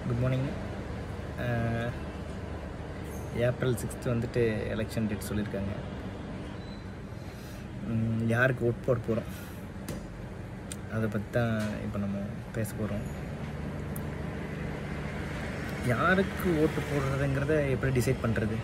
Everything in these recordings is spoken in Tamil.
குட் மார்னிங் ஏப்ரல் சிக்ஸ்த்து வந்துட்டு எலெக்ஷன் டேட் சொல்லியிருக்காங்க ம், யாருக்கு ஓட் போட போகிறோம் அதை பற்றி தான் இப்போ நம்ம பேச போகிறோம் யாருக்கு ஓட்டு போடுறதுங்கிறத எப்படி டிசைட் பண்ணுறது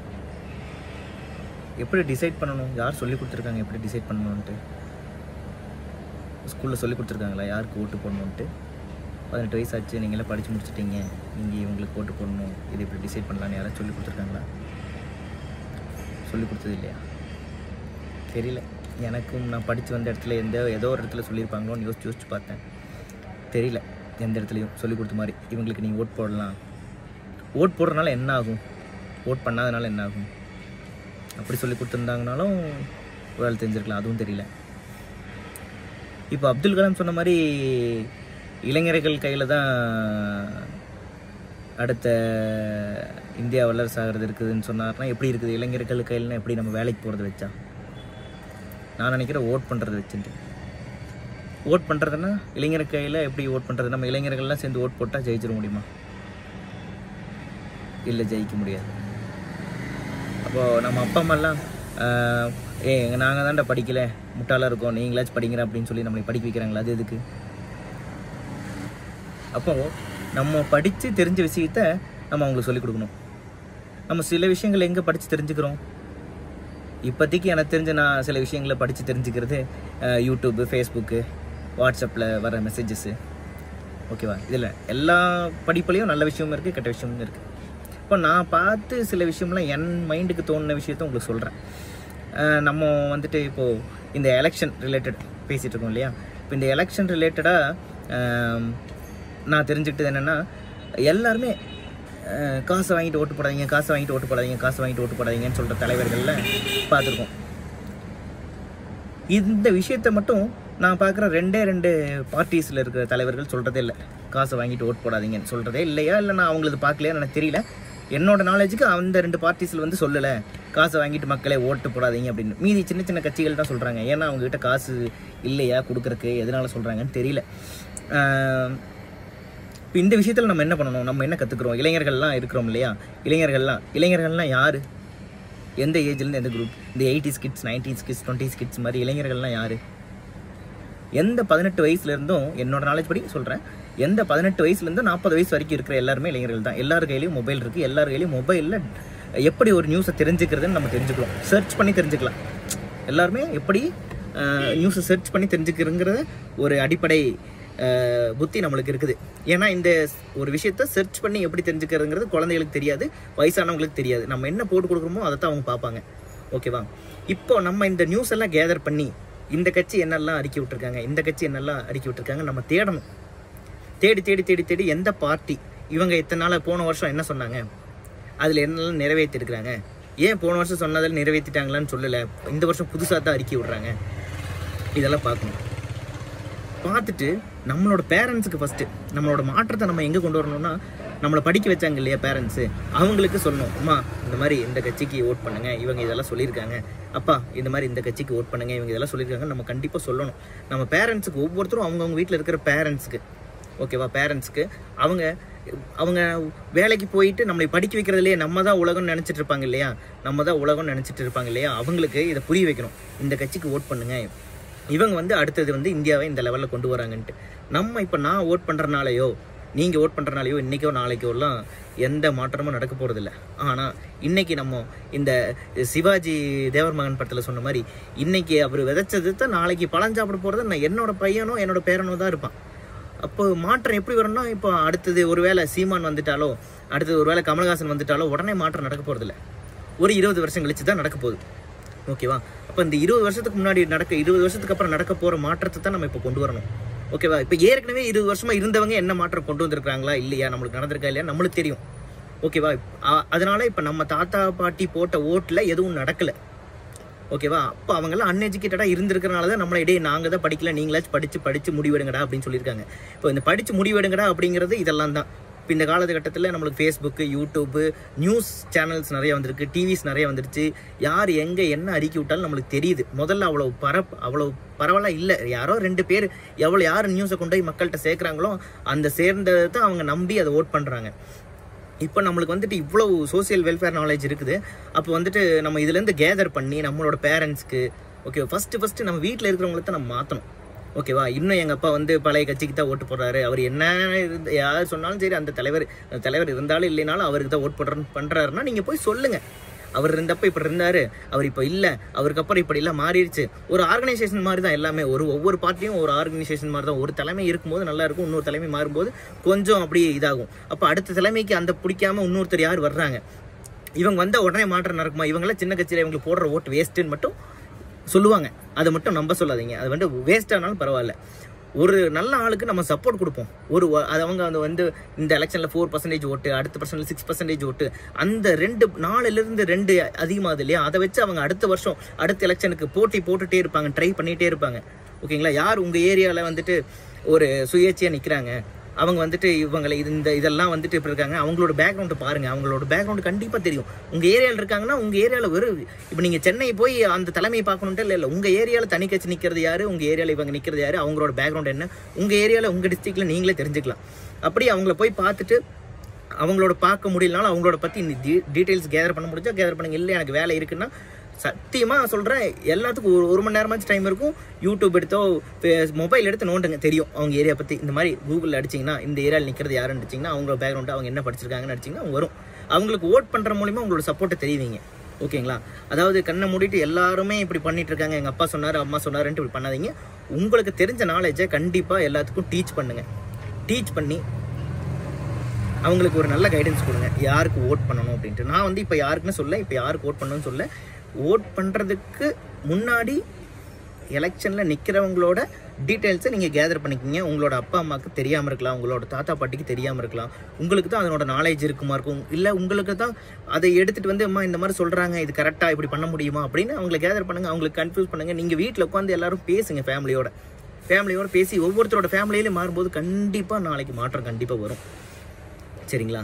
எப்படி டிசைட் பண்ணணும் யார் சொல்லி கொடுத்துருக்காங்க எப்படி டிசைட் பண்ணணுன்ட்டு ஸ்கூலில் சொல்லி கொடுத்துருக்காங்களா யாருக்கு ஓட்டு போடணுன்ட்டு பதினெட்டு வயசு ஆச்சு நீங்களே படித்து முடிச்சிட்டீங்க நீங்கள் இவங்களுக்கு ஓட்டு போடணும் இது இப்படி டிசைட் பண்ணலான்னு யாராவது சொல்லி கொடுத்துருக்காங்களா சொல்லி கொடுத்தது இல்லையா தெரியல எனக்கும் நான் படித்து வந்த இடத்துல எந்த ஏதோ ஒரு இடத்துல சொல்லியிருப்பாங்களோன்னு யோசிச்சு யோசிச்சு பார்த்தேன் தெரியல எந்த இடத்துலையும் சொல்லி கொடுத்த மாதிரி இவங்களுக்கு நீங்கள் ஓட் போடலாம் ஓட் போடுறதுனால என்ன ஆகும் ஓட் பண்ணாதனால என்ன ஆகும் அப்படி சொல்லி கொடுத்துருந்தாங்கனாலும் ஒரு ஆள் தெரிஞ்சிருக்கலாம் அதுவும் தெரியல இப்போ அப்துல் கலாம் சொன்ன மாதிரி இளைஞர்கள் கையில் தான் அடுத்த இந்தியா வல்லரசு ஆகிறது இருக்குதுன்னு சொன்னார்னா எப்படி இருக்குது இளைஞர்கள் கையில்னா எப்படி நம்ம வேலைக்கு போகிறது வச்சா நான் நினைக்கிறேன் ஓட் பண்ணுறது வச்சுட்டு ஓட் பண்ணுறதுன்னா இளைஞர் கையில் எப்படி ஓட் பண்ணுறது நம்ம இளைஞர்கள்லாம் சேர்ந்து ஓட் போட்டால் ஜெயிச்சிட முடியுமா இல்லை ஜெயிக்க முடியாது அப்போது நம்ம அப்பா அம்மாலாம் ஆஹ், ஏ நாங்கள் தான்டா படிக்கல முட்டாளாக இருக்கோம் நீங்களாச்சும் படிங்கிற அப்படின்னு சொல்லி நம்மளை படிக்க வைக்கிறாங்களா அது எதுக்கு அப்போது நம்ம படித்து தெரிஞ்ச விஷயத்த நம்ம அவங்களுக்கு சொல்லிக் கொடுக்கணும் நம்ம சில விஷயங்கள் எங்கே படித்து தெரிஞ்சுக்கிறோம் இப்போதைக்கு எனக்கு தெரிஞ்ச நான் சில விஷயங்களை படித்து தெரிஞ்சுக்கிறது அஹ், யூடியூப்பு ஃபேஸ்புக்கு வாட்ஸ்அப்பில் வர மெசேஜஸ்ஸு ஓகேவா இதில் எல்லா படிப்புலையும் நல்ல விஷயமும் இருக்குது கெட்ட விஷயமும் இருக்குது இப்போ நான் பார்த்து சில விஷயம்லாம் என் மைண்டுக்கு தோணுன விஷயத்த உங்களுக்கு சொல்கிறேன் நம்ம வந்துட்டு இப்போது இந்த எலெக்ஷன் ரிலேட்டட் பேசிகிட்டு இருக்கோம் இல்லையா இப்போ இந்த எலெக்ஷன் ரிலேட்டடாக நான் தெரிஞ்சுக்கிட்டது என்னென்னா எல்லாருமே அஹ், காசை வாங்கிட்டு ஓட்டு போடாதீங்க காசை வாங்கிட்டு ஓட்டு போடாதீங்க காசை வாங்கிட்டு ஓட்டு போடாதீங்கன்னு சொல்கிற தலைவர்களில் பார்த்துருக்கோம் இந்த விஷயத்தை மட்டும் நான் பார்க்குற ரெண்டே ரெண்டு பார்ட்டிஸில் இருக்கிற தலைவர்கள் சொல்கிறதே இல்லை காசை வாங்கிட்டு ஓட் போடாதீங்கன்னு சொல்கிறதே இல்லையா இல்லை நான் அவங்களது பார்க்கலையா எனக்கு தெரியல என்னோட நாலேஜுக்கு அந்த ரெண்டு பார்ட்டிஸில் வந்து சொல்லலை காசை வாங்கிட்டு மக்களே ஓட்டு போடாதீங்க அப்படின்னு மீதி சின்ன சின்ன கட்சிகள் தான் சொல்கிறாங்க ஏன்னா அவங்ககிட்ட காசு இல்லையா கொடுக்குறக்கு எதனால சொல்கிறாங்கன்னு தெரியல ஆஹ் இப்போ இந்த விஷயத்தில் நம்ம என்ன பண்ணணும் நம்ம என்ன கற்றுக்குறோம் இளைஞர்கள்லாம் இருக்கிறோம் இல்லையா இளைஞர்கள்லாம் இளைஞர்கள்லாம் யார் எந்த ஏஜ்லேருந்து எந்த குரூப் இந்த eighties kids nineties kids twenties kids மாதிரி இளைஞர்கள்லாம் யார் எந்த பதினெட்டு வயசுலேருந்தும் என்னோட நாலேஜ் படி சொல்கிறேன் எந்த பதினெட்டு வயசுலேருந்து நாற்பது வயசு வரைக்கும் இருக்கிற எல்லாருமே இளைஞர்கள் தான் எல்லார் கையிலையும் மொபைல் இருக்குது எல்லார் கையிலையும் மொபைலில் எப்படி ஒரு நியூஸை தெரிஞ்சுக்கிறதுன்னு நம்ம தெரிஞ்சுக்கிறோம் சர்ச் பண்ணி தெரிஞ்சுக்கலாம் எல்லாருமே எப்படி நியூஸை சர்ச் பண்ணி தெரிஞ்சுக்கிறங்கிற ஒரு அடிப்படை அஹ், புத்தி நம்மளுக்கு இருக்குது ஏன்னா இந்த ஒரு விஷயத்த சர்ச் பண்ணி எப்படி தெரிஞ்சுக்கிறதுங்கிறது குழந்தைகளுக்கு தெரியாது வயசானவங்களுக்கு தெரியாது நம்ம என்ன போட்டு கொடுக்குறோமோ அதை தான் அவங்க பார்ப்பாங்க ஓகேவா இப்போ நம்ம இந்த நியூஸ் எல்லாம் கேதர் பண்ணி இந்த கட்சி என்னெல்லாம் அறிக்கை விட்டுருக்காங்க இந்த கட்சி என்னெல்லாம் அறிக்கை விட்டுருக்காங்க நம்ம தேடணும் தேடி தேடி தேடி தேடி எந்த பார்ட்டி இவங்க இத்தனை நாள் போன வருஷம் என்ன சொன்னாங்க அதில் என்னெல்லாம் நிறைவேற்றிருக்கிறாங்க ஏன் போன வருஷம் சொன்னதில் நிறைவேற்றிட்டாங்களான்னு சொல்லலை இந்த வருஷம் புதுசாக தான் அறிக்கை விடுறாங்க இதெல்லாம் பார்க்கணும் பார்த்துட்டு நம்மளோட பேரண்ட்ஸுக்கு ஃபஸ்ட்டு நம்மளோட மாற்றத்தை நம்ம எங்கே கொண்டு வரணும்னா நம்மளை படிக்க வச்சாங்க இல்லையா பேரண்ட்ஸு அவங்களுக்கு சொல்லணும் அம்மா இந்த மாதிரி இந்த கட்சிக்கு ஓட் பண்ணுங்க இவங்க இதெல்லாம் சொல்லியிருக்காங்க அப்பா இந்த மாதிரி இந்த கட்சிக்கு ஓட் பண்ணுங்க இவங்க இதெல்லாம் சொல்லியிருக்காங்க நம்ம கண்டிப்பாக சொல்லணும் நம்ம பேரண்ட்ஸுக்கு ஒவ்வொருத்தரும் அவங்கவுங்க வீட்டில் இருக்கிற பேரண்ட்ஸுக்கு ஓகேவா பேரண்ட்ஸ்க்கு அவங்க அவங்க வேலைக்கு போயிட்டு நம்மளை படிக்க வைக்கிறதுலையே நம்ம தான் உலகம்னு நினச்சிட்டு இருப்பாங்க இல்லையா நம்ம தான் உலகம்னு நினச்சிட்டு இருப்பாங்க இல்லையா அவங்களுக்கு இதை புரிய வைக்கணும் இந்த கட்சிக்கு ஓட் பண்ணுங்க இவங்க வந்து அடுத்தது வந்து இந்தியாவை இந்த லெவலில் கொண்டு வராங்கன்ட்டு நம்ம இப்போ நான் ஓட் பண்ணுறனாலையோ நீங்கள் ஓட் பண்ணுறனாலையோ இன்றைக்கோ நாளைக்கோலாம் எந்த மாற்றமும் நடக்க போகிறதில்ல ஆனால் இன்னைக்கு நம்ம இந்த சிவாஜி தேவர் மகன் படத்தில் சொன்ன மாதிரி இன்னைக்கு அவர் விதைச்சது தான் நாளைக்கு பழம் சாப்பிட போகிறது நான் என்னோட பையனோ என்னோட பேரனோ தான் இருப்பான் அப்போ மாற்றம் எப்படி வரும்னா இப்போ அடுத்தது ஒருவேளை சீமான் வந்துட்டாலோ அடுத்தது ஒருவேளை கமலஹாசன் வந்துட்டாலோ உடனே மாற்றம் நடக்க போகிறதில்ல ஒரு இருபது வருஷம் கழிச்சு தான் நடக்க போகுது ஓகேவா அப்போ இந்த இருபது வருஷத்துக்கு முன்னாடி நடக்க இருபது வருஷத்துக்கு அப்புறம் நடக்க போகிற மாற்றத்தை தான் நம்ம இப்போ கொண்டு வரணும் ஓகேவா இப்போ ஏற்கனவே இருபது வருஷமா இருந்தவங்க என்ன மாற்றம் கொண்டு வந்திருக்காங்களா இல்லையா நம்மளுக்கு நடந்திருக்கா இல்லையா நம்மளுக்கு தெரியும் ஓகேவா அ- அதனால இப்போ நம்ம தாத்தா பாட்டி போட்ட ஓட்டில் எதுவும் நடக்கலை ஓகேவா அப்போ அவங்கெல்லாம் அன்எஜுகேட்டடாக இருந்திருக்கிறனால தான் நம்மளை இடையே நாங்கள் தான் படிக்கல நீங்களாச்சும் படித்து படித்து முடிவெடுங்கடா அப்படின்னு சொல்லியிருக்காங்க இப்போ இந்த படித்து முடிவெடுங்கடா அப்படிங்கிறது இதெல்லாம் தான் இப்போ இந்த காலகட்டத்தில் நம்மளுக்கு ஃபேஸ்புக்கு யூடியூப்பு நியூஸ் சேனல்ஸ் நிறைய வந்திருக்கு டிவிஸ் நிறைய வந்துருச்சு யார் எங்கே என்ன அறிக்கை விட்டாலும் நம்மளுக்கு தெரியுது முதல்ல அவ்வளோ பரப் அவ்வளோ பரவாயில்ல இல்லை யாரோ ரெண்டு பேர் எவ்வளோ யார் நியூஸை கொண்டு போய் மக்கள்கிட்ட சேர்க்குறாங்களோ அந்த சேர்ந்ததை தான் அவங்க நம்பி அதை ஓட் பண்ணுறாங்க இப்போ நம்மளுக்கு வந்துட்டு இவ்வளோ சோசியல் வெல்ஃபேர் நாலேஜ் இருக்குது அப்போ வந்துட்டு நம்ம இதுலேருந்து கேதர் பண்ணி நம்மளோட பேரண்ட்ஸ்க்கு ஓகே ஃபஸ்ட்டு ஃபஸ்ட்டு நம்ம வீட்டில் இருக்கிறவங்கள தான் நம்ம மாற்றணும் ஓகேவா இன்னும் எங்கள் அப்பா வந்து பழைய கட்சிக்கு தான் ஓட்டு போடுறாரு அவர் என்ன இருந்து யார் சொன்னாலும் சரி அந்த தலைவர் அந்த தலைவர் இருந்தாலும் இல்லைனாலும் அவருக்கு தான் ஓட்டு போடுறன்னு பண்ணுறாருன்னா நீங்கள் போய் சொல்லுங்கள் அவர் இருந்தப்ப இப்படி இருந்தாரு அவர் இப்போ இல்லை அவருக்கு அப்புறம் இப்படி எல்லாம் மாறிடுச்சு ஒரு ஆர்கனைசேஷன் மாதிரி தான் எல்லாமே ஒரு ஒவ்வொரு பார்ட்டியும் ஒரு ஆர்கனைசேஷன் மாதிரி தான் ஒரு தலைமை இருக்கும்போது நல்லா இருக்கும் இன்னொரு தலைமை மாறும்போது கொஞ்சம் அப்படியே இதாகும் அப்போ அடுத்த தலைமைக்கு அந்த பிடிக்காம இன்னொருத்தர் யார் வர்றாங்க இவங்க வந்த உடனே மாற்றம் நடக்குமா இவங்களாம் சின்ன கட்சியில் இவங்களுக்கு போடுற ஓட்டு வேஸ்ட்டுன்னு மட்டும் சொல்லுவாங்க அதை மட்டும் நம்ப சொல்லாதீங்க அது வந்து வேஸ்ட் ஆனாலும் பரவாயில்ல ஒரு நல்ல ஆளுக்கு நம்ம சப்போர்ட் கொடுப்போம் ஒரு வ- அது அவங்க வந்து வந்து இந்த எலெக்ஷனில் ஃபோர் பர்சன்டேஜ் ஓட்டு அடுத்த பர்சன்ட் சிக்ஸ் பர்சன்டேஜ் ஓட்டு அந்த ரெண்டு நாலுலேருந்து ரெண்டு அதிகமாகுது இல்லையா அதை வச்சு அவங்க அடுத்த வருஷம் அடுத்த எலெக்ஷனுக்கு போட்டி போட்டுட்டே இருப்பாங்க ட்ரை பண்ணிகிட்டே இருப்பாங்க ஓகேங்களா யார் உங்கள் ஏரியாவில் வந்துட்டு ஒரு சுயேட்சையாக நிற்கிறாங்க அவங்க வந்துட்டு இவங்களை இது இந்த இதெல்லாம் வந்துட்டு இப்படி இருக்காங்க அவங்களோட பேக்ரவுண்டு பாருங்க அவங்களோட பேக்ரவுண்டு கண்டிப்பாக தெரியும் உங்கள் ஏரியாவில் இருக்காங்கன்னா உங்கள் ஏரியாவில் வெறும் இப்போ நீங்கள் சென்னை போய் அந்த தலைமையை பார்க்கணுன்ட்டு இல்லை இல்லை உங்கள் ஏரியாவில் தனி கட்சி நிற்கிறது யார் உங்கள் ஏரியாவில் இவங்க நிற்கிறது யார் அவங்களோட பேக்ரவுண்ட் என்ன உங்கள் ஏரியாவில் உங்கள் டிஸ்ட்ரிக்டில் நீங்களே தெரிஞ்சுக்கலாம் அப்படி அவங்கள போய் பார்த்துட்டு அவங்களோட பார்க்க முடியலனாலும் அவங்களோட பற்றி இந்த டீட்டெயில்ஸ் கேதர் பண்ண முடிஞ்சா கேதர் பண்ணுங்க இல்லை எனக்கு வேலை இருக்குன்னா சத்தியமாக சொல்கிறேன் எல்லாத்துக்கும் ஒரு ஒரு மணி நேரமாச்சும் டைம் இருக்கும் யூடியூப் எடுத்தோ மொபைல் எடுத்து நோண்டுங்க தெரியும் அவங்க ஏரியா பற்றி இந்த மாதிரி கூகுளில் அடிச்சிங்கன்னா இந்த ஏரியாவில் நிற்கிறது யாருன்னு அடிச்சிங்கன்னா அவங்களோட பேக்ரவுண்டு அவங்க என்ன படிச்சிருக்காங்கன்னு அடிச்சிங்கன்னா அவங்க வரும் அவங்களுக்கு ஓட் பண்ணுற மூலிமா உங்களோட சப்போர்ட்டை தெரிவிங்க ஓகேங்களா அதாவது கண்ணை மூடிட்டு எல்லாருமே இப்படி பண்ணிட்டு இருக்காங்க எங்கள் அப்பா சொன்னார் அம்மா சொன்னாருன்ட்டு இப்படி பண்ணாதீங்க உங்களுக்கு தெரிஞ்ச நாலேஜை கண்டிப்பாக எல்லாத்துக்கும் டீச் பண்ணுங்க டீச் பண்ணி அவங்களுக்கு ஒரு நல்ல கைடன்ஸ் கொடுங்க யாருக்கு ஓட் பண்ணணும் அப்படின்ட்டு நான் வந்து இப்போ யாருக்குன்னு சொல்ல இப்போ யாருக்கு ஓட் பண்ணணும்னு சொல்ல ஓட் பண்ணுறதுக்கு முன்னாடி எலெக்ஷனில் நிற்கிறவங்களோட டீட்டெயில்ஸை நீங்கள் கேதர் பண்ணிக்கிங்க உங்களோட அப்பா அம்மாவுக்கு தெரியாமல் இருக்கலாம் உங்களோட தாத்தா பாட்டிக்கு தெரியாமல் இருக்கலாம் உங்களுக்கு தான் அதனோட நாலேஜ் இருக்குமா இருக்கும் இல்லை உங்களுக்கு தான் அதை எடுத்துகிட்டு வந்து அம்மா இந்த மாதிரி சொல்கிறாங்க இது கரெக்டாக இப்படி பண்ண முடியுமா அப்படின்னு அவங்களை கேதர் பண்ணுங்கள் அவங்களுக்கு கன்ஃபியூஸ் பண்ணுங்கள் நீங்கள் வீட்டில் உட்காந்து எல்லாரும் பேசுங்க ஃபேமிலியோட ஃபேமிலியோட பேசி ஒவ்வொருத்தரோட ஃபேமிலியிலையும் மாறும்போது கண்டிப்பாக நாளைக்கு மாற்றம் கண்டிப்பாக வரும் சரிங்களா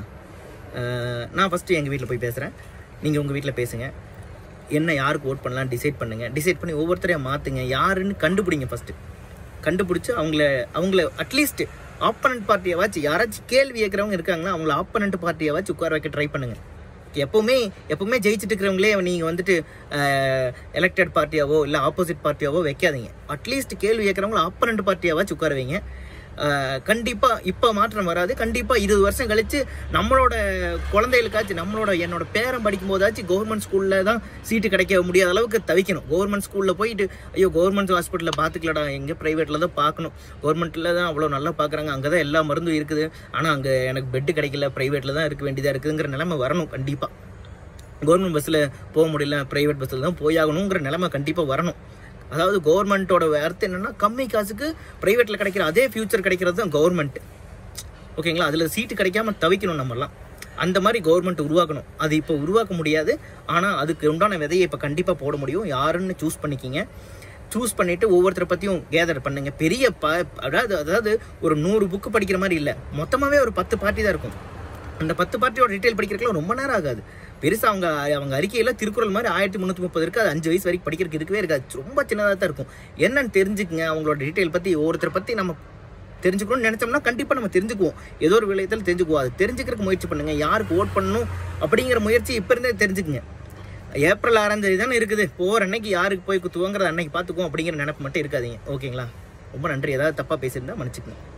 அஹ் நான் ஃபஸ்ட்டு எங்கள் வீட்டில் போய் பேசுகிறேன் நீங்கள் உங்கள் வீட்டில் பேசுங்க என்ன யாருக்கு ஓட் பண்ணலாம் டிசைட் பண்ணுங்கள் டிசைட் பண்ணி ஒவ்வொருத்தரையும் மாற்றுங்க யாருன்னு கண்டுபிடிங்க ஃபஸ்ட்டு கண்டுபிடிச்சி அவங்கள அவங்கள அட்லீஸ்ட் ஆப்பனண்ட் பார்ட்டியாவாச்சும் யாராச்சும் கேள்வி கேட்குறவங்க இருக்காங்கன்னா அவங்கள ஆப்பனண்ட் பார்ட்டியாவாச்சும் உட்கார வைக்க ட்ரை பண்ணுங்கள் எப்போவுமே எப்போவுமே ஜெயிச்சுட்டு இருக்கிறவங்களே நீங்கள் வந்துட்டு எலெக்டட் பார்ட்டியாவோ இல்லை ஆப்போசிட் பார்ட்டியாவோ வைக்காதீங்க அட்லீஸ்ட் கேள்வி கேட்குறவங்கள ஆப்பனண்ட் பார்ட்டியாவாச்சும் உட்கார வைங்க கண்டிப்பாக இப்போ மாற்றம் வராது கண்டிப்பாக இருபது வருஷம் கழிச்சு நம்மளோட குழந்தைகளுக்காச்சும் நம்மளோட என்னோட பேரன் படிக்கும் போதாச்சும் கவர்மெண்ட் ஸ்கூலில் தான் சீட்டு கிடைக்க முடியாத அளவுக்கு தவிக்கணும் கவர்மெண்ட் ஸ்கூலில் போயிட்டு ஐயோ கவர்மெண்ட் ஹாஸ்பிட்டலில் பார்த்துக்கலடா எங்கே ப்ரைவேட்டில் தான் பார்க்கணும் கவர்மெண்ட்டில் தான் அவ்வளோ நல்லா பார்க்குறாங்க அங்கே தான் எல்லா மருந்தும் இருக்குது ஆனால் அங்கே எனக்கு பெட்டு கிடைக்கல ப்ரைவேட்டில் தான் இருக்க வேண்டியதாக இருக்குதுங்கிற நிலைமை வரணும் கண்டிப்பாக கவர்மெண்ட் பஸ்ஸில் போக முடியல ப்ரைவேட் பஸ்ஸில் தான் போயாகணுங்கிற நிலைமை கண்டிப்பாக வரணும் அதாவது கவர்மெண்ட்டோட அர்த்தம் என்னன்னா கம்மி காசுக்கு ப்ரைவேட்டில் கிடைக்கிற அதே ஃபியூச்சர் கிடைக்கிறது தான் கவர்மெண்ட் ஓகேங்களா அதில் சீட்டு கிடைக்காம தவிக்கணும் நம்மலாம் அந்த மாதிரி கவர்மெண்ட் உருவாக்கணும் அது இப்போ உருவாக்க முடியாது ஆனால் அதுக்கு உண்டான விதையை இப்போ கண்டிப்பாக போட முடியும் யாருன்னு சூஸ் பண்ணிக்கிங்க சூஸ் பண்ணிட்டு ஒவ்வொருத்தரை பற்றியும் கேதர் பண்ணுங்க பெரிய ப அதாவது அதாவது ஒரு நூறு புக்கு படிக்கிற மாதிரி இல்லை மொத்தமாகவே ஒரு பத்து பார்ட்டி தான் இருக்கும் அந்த பத்து பார்ட்டியோட டீட்டெயில் படிக்கிறதுக்குலாம் ரொம்ப நேரம் ஆகாது பெருசாக அவங்க அவங்க அறிக்கையில் திருக்குறள் மாதிரி ஆயிரத்தி முந்நூற்றி முப்பது இருக்குது அது அஞ்சு வயசு வரைக்கும் படிக்கிறதுக்கு இருக்கவே இருக்காது ரொம்ப சின்னதாக தான் இருக்கும் என்னன்னு தெரிஞ்சுக்கங்க அவங்களோட டீட்டெயில் பற்றி ஒவ்வொருத்தரை பற்றி நம்ம தெரிஞ்சுக்கணும்னு நினச்சோம்னா கண்டிப்பாக நம்ம தெரிஞ்சுக்குவோம் ஏதோ ஒரு விளையத்தில் தெரிஞ்சுக்குவோம் அது தெரிஞ்சுக்கிறதுக்கு முயற்சி பண்ணுங்க யாருக்கு ஓட் பண்ணணும் அப்படிங்கிற முயற்சி இப்போ இருந்தே தெரிஞ்சுக்குங்க ஏப்ரல் ஆறாம் தேதி தானே இருக்குது போகிற அன்னைக்கு யாருக்கு போய் குத்துவோங்கிறத அன்னைக்கு பார்த்துக்குவோம் அப்படிங்கிற நினைப்பு மட்டும் இருக்காதீங்க ஓகேங்களா ரொம்ப நன்றி ஏதாவது தப்பாக பேசியிருந்தா மன்னிச்சுக்கோங்க